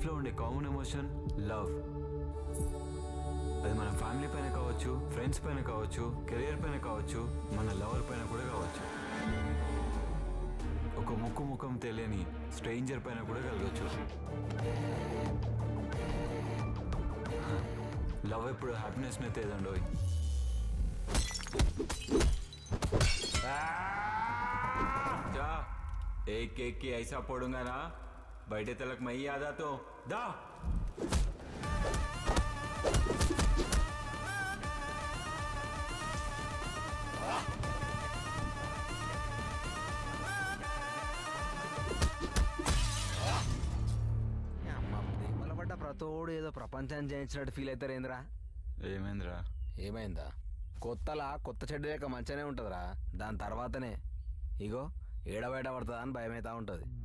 లైఫ్లో ఉండే common emotion love అది మన ఫ్యామిలీ పైన కావచ్చు ఫ్రెండ్స్ పైన కావచ్చు కెరియర్ పైన కావచ్చు మన లవర్ పైన కూడా కావచ్చు ఒక ముక్కు ముఖం తెలియని స్ట్రేంజర్ పైన కూడా కలగచ్చు లవ్ ఎప్పుడు హ్యాపీనెస్ని తేదండోయ్ जा एक एक की ऐसा पढ़ूंगा ना बैठे तलक मैं ही आ जाता हूँ दा అమ్మ ప్రేమల పడ్డ ప్రతోడు ఏదో ప్రపంచాన్ని జయించినట్టు ఫీల్ అవుతారు ఏంద్రా ఏమేంద్రా ఏమైందా కొత్తలా కొత్త చెడ్డ లేక మంచిగానే ఉంటుందిరా దాని తర్వాతనే ఇగో ఏడబయట పడుతుందా అని భయమైతా ఉంటుంది